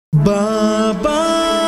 బాబా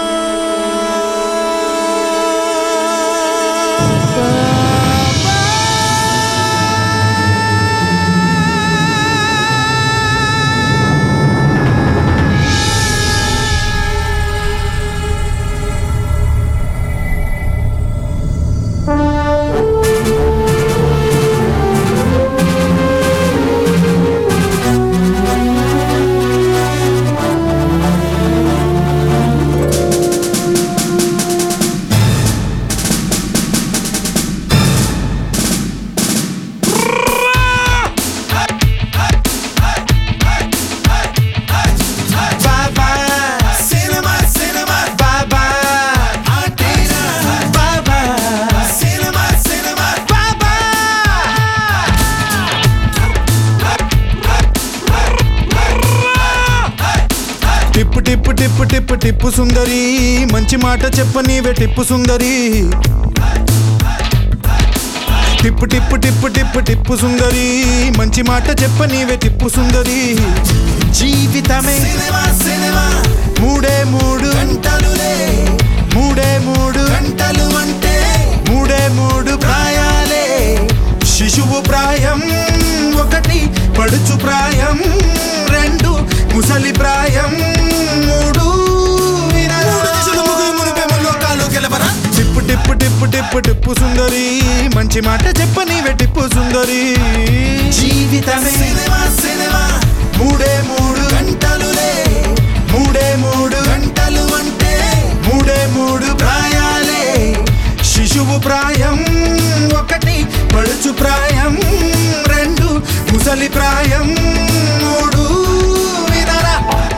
బాబా cinema cinema బాబా ఆటేరా బాబా సినిమా సినిమా బాబా టిప్పు టిప్పు టిప్పు టిప్పు టిప్పు సుందరి మంచి మాట చెప్పనీవే టిప్పు సుందరి టిప్పు టిప్పు టిప్పు టిప్పు టిప్పు సుందరి మంచి మాట చెప్పనీవే టిప్పు సుందరి జీవితమే సినిమా సినిమా మూడే మూడు గంటలులే మూడే మూడు గంటలు అంటే మూడే మూడు ప్రాయాలే శిశువు ప్రాయం ఒకటి పడుచు ప్రాయం రెండు ముసలి ప్రాయం మూడు వినరా. మూడు దిశలు ముగ్గురు మునిపే లోకాలు గెలవరా టిప్పు టిప్పు టిప్పు టిప్పు టిప్పు సుందరి మంచి మాట చెప్పని టిప్పు సుందరి జీవితమే సినిమా సినిమా మూడే మూడు గంటలులే మూడే మూడు గంటలు అంటే మూడే మూడు ప్రాయాలే శిశువు ప్రాయం ఒకటి పడుచు ప్రాయం రెండు ముసలి ప్రాయం మూడు వినరా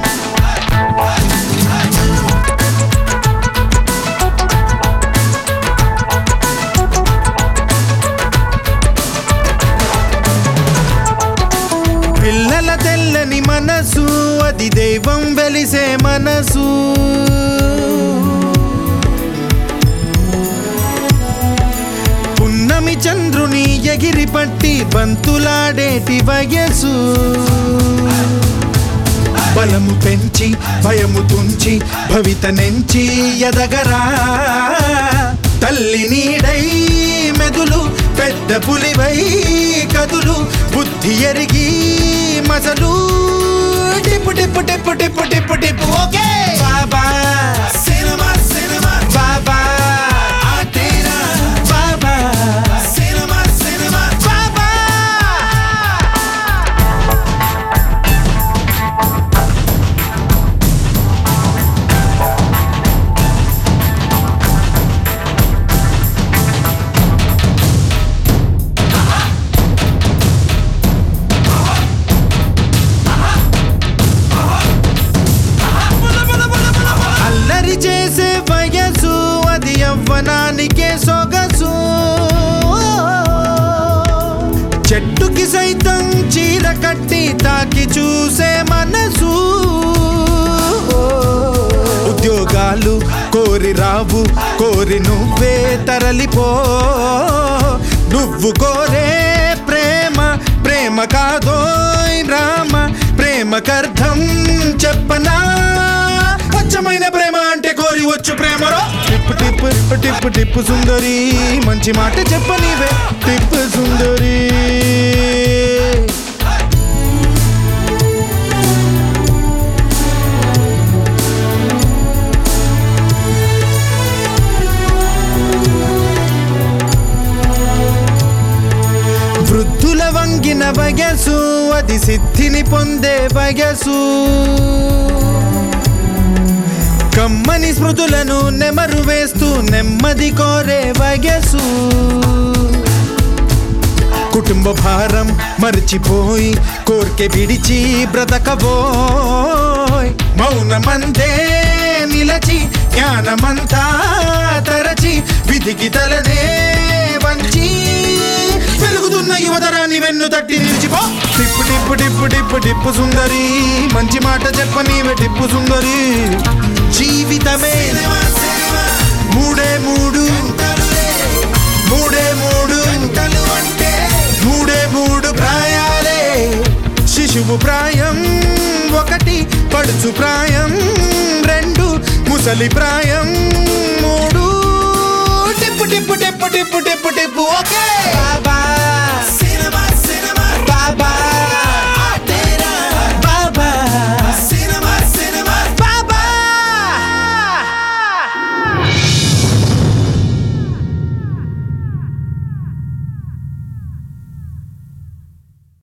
పిల్లల తెల్లని మనసు అది దైవం వెలిసే మనసు పున్నమి చంద్రుని ఎగిరి పట్టి బంతులాడేటి వయసు బలము పెంచి భయము తుంచి భవిత నెంచి ఎదగరా తల్లి నీడై మెదులు పెద్ద పులివై కదులు బుద్ధి ఎరిగి మసలు టిప్పు టిప్పు టిప్పు టిప్పు టిప్పు టిప్పు ఓకే బాబా సినిమా సినిమా బాబా ఆటేరా బాబా సినిమా సినిమా బాబా అల్లరి చేసే వయసు అది యవ్వనానికే సొగసు చెట్టుకి సైతం చీర కట్టి తాకి చూసే మనసు ఉద్యోగాలు కోరి రావు కోరి నువ్వే తరలిపో నువ్వు కోరే ప్రేమ ప్రేమ కాదోయ్ రామ ప్రేమకర్థం చెప్పనా స్వచ్ఛమైన ప్రేమ అంటే కోరి వచ్చు ప్రేమలో టిప్పు టిప్పు టిప్పు టిప్పు టిప్పు సుందరి మంచి మాట చెప్పనివే టిప్పు సుందరి వృద్ధుల వంగిన వయసు అది సిద్ధిని పొందే వయసు కమ్మని స్మృతులను నెమరు వేస్తూ నెమ్మది కోరే వయసు కుటుంబ భారం మర్చిపోయి కోర్కె విడిచి బ్రతకబోయ్ మౌనమందే నిలచి జ్ఞానమంతా తరచి విధికి తలనే వంచి వెలుగుతున్న యువతరాన్ని వెన్ను తట్టి నిలిచిపో టిప్పు టిప్పు టిప్పు టిప్పు టిప్పు సుందరి మంచి మాట చెప్పనీవే టిప్పు సుందరి జీవితమే సినిమా సినిమా మూడే మూడు గంటలులే మూడే మూడు గంటలు అంటే మూడే మూడు ప్రాయాలే శిశువు ప్రాయం ఒకటి పడుచు ప్రాయం ముసలి ప్రాయం మూడు టిప్పు టిప్పు టిప్పు టిప్పు టిప్పు టిప్పు ఓకే బాబా